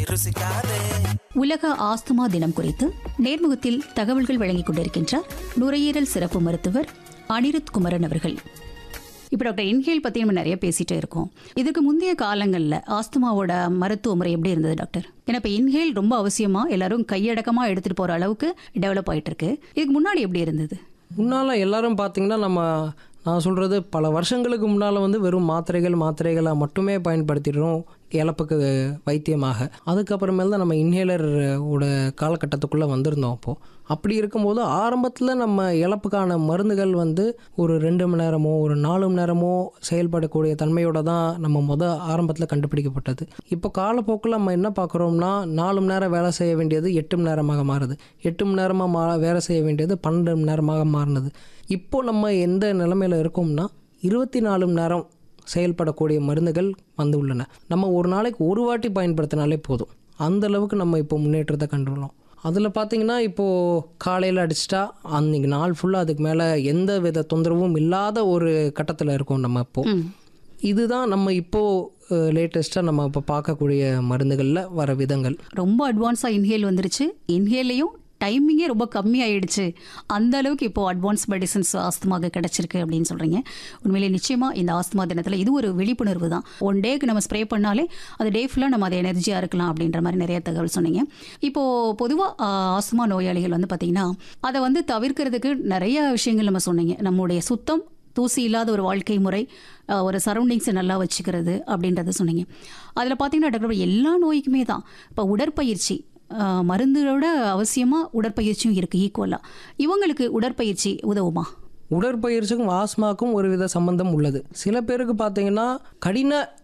ருசிக்காதே உலக ஆஸ்துமா தினம் குறித்து நேர்முகத்தில் தகவல்கள் வழங்கிக் கொண்டிருக்கின்றார் நுரையீரல் சிறப்பு மருத்துவர் அனிருத் குமரன் அவர்கள் இப்போ டாக்டர் இன்ஹேல் பற்றி நம்ம நிறைய பேசிட்டே இருக்கோம் இதுக்கு முந்தைய காலங்களில் ஆஸ்துமாவோட மருத்துவ முறை எப்படி இருந்தது டாக்டர் ஏன்னா இப்போ இன்ஹேல் ரொம்ப அவசியமா எல்லாரும் கையடக்கமாக எடுத்துகிட்டு போகிற அளவுக்கு டெவலப் ஆயிட்டு இருக்கு இதுக்கு முன்னாடி எப்படி இருந்தது முன்னால் எல்லாரும் பார்த்தீங்கன்னா நம்ம நான் சொல்கிறது பல வருஷங்களுக்கு முன்னால் வந்து வெறும் மாத்திரைகள் மாத்திரைகளை மட்டுமே பயன்படுத்திடுறோம் இழப்புக்கு வைத்தியமாக அதுக்கப்புறமேல் தான் நம்ம இன்ஹேலர் ஓட காலகட்டத்துக்குள்ளே வந்திருந்தோம் அப்போது அப்படி இருக்கும்போது ஆரம்பத்தில் நம்ம இழப்புக்கான மருந்துகள் வந்து ஒரு ரெண்டு மணி நேரமோ ஒரு நாலு மணி நேரமோ செயல்படக்கூடிய தன்மையோட தான் நம்ம முத ஆரம்பத்தில் கண்டுபிடிக்கப்பட்டது இப்போ காலப்போக்கில் நம்ம என்ன பார்க்குறோம்னா நாலு மணி நேரம் வேலை செய்ய வேண்டியது எட்டு மணி நேரமாக மாறுது எட்டு மணி நேரமாக மா வேலை செய்ய வேண்டியது பன்னெண்டு மணி நேரமாக மாறினது இப்போ நம்ம எந்த நிலைமையில் இருக்கோம்னா இருபத்தி நாலு மணி நேரம் செயல்படக்கூடிய மருந்துகள் வந்து உள்ளன நம்ம ஒரு நாளைக்கு ஒரு வாட்டி பயன்படுத்தினாலே போதும் அந்த அளவுக்கு நம்ம இப்போ முன்னேற்றத்தை கண்டுள்ளோம் அதில் பார்த்தீங்கன்னா இப்போது காலையில் அடிச்சிட்டா அன்றைக்கி நாள் ஃபுல்லாக அதுக்கு மேலே எந்த வித தொந்தரவும் இல்லாத ஒரு கட்டத்தில் இருக்கோம் நம்ம இப்போது இதுதான் நம்ம இப்போது லேட்டஸ்ட்டாக நம்ம இப்போ பார்க்கக்கூடிய மருந்துகளில் வர விதங்கள் ரொம்ப அட்வான்ஸாக இன்ஹேல் வந்துருச்சு இன்ஹேலையும் டைமிங்கே ரொம்ப கம்மியாயிடுச்சு அந்த அளவுக்கு இப்போ அட்வான்ஸ் மெடிசன்ஸ் ஆஸ்துமாக கிடைச்சிருக்கு அப்படின்னு சொல்கிறீங்க உண்மையிலே நிச்சயமாக இந்த ஆஸ்துமா தினத்தில் இது ஒரு விழிப்புணர்வு தான் ஒன் டேக்கு நம்ம ஸ்ப்ரே பண்ணாலே அது டே ஃபுல்லாக நம்ம அதை எனர்ஜியாக இருக்கலாம் அப்படின்ற மாதிரி நிறைய தகவல் சொன்னீங்க இப்போது பொதுவாக ஆஸ்துமா நோயாளிகள் வந்து பார்த்திங்கன்னா அதை வந்து தவிர்க்கிறதுக்கு நிறைய விஷயங்கள் நம்ம சொன்னீங்க நம்முடைய சுத்தம் தூசி இல்லாத ஒரு வாழ்க்கை முறை அஹ், ஒரு சரௌண்டிங்ஸை நல்லா வச்சுக்கிறது அப்படின்றத சொன்னீங்க அதில் பார்த்தீங்கன்னா டாக்டர் எல்லா நோய்க்குமே தான் இப்போ உடற்பயிற்சி அஹ், மருந்தோட அவசியமாக உடற்பயிற்சியும் இருக்குது ஈக்குவலாக இவங்களுக்கு உடற்பயிற்சி உதவுமா உடற்பயிற்சிக்கும் ஆஸ்மாக்கும் ஒரு வித சம்பந்தம் உள்ளது சில பேருக்கு பார்த்தீங்கன்னா கடின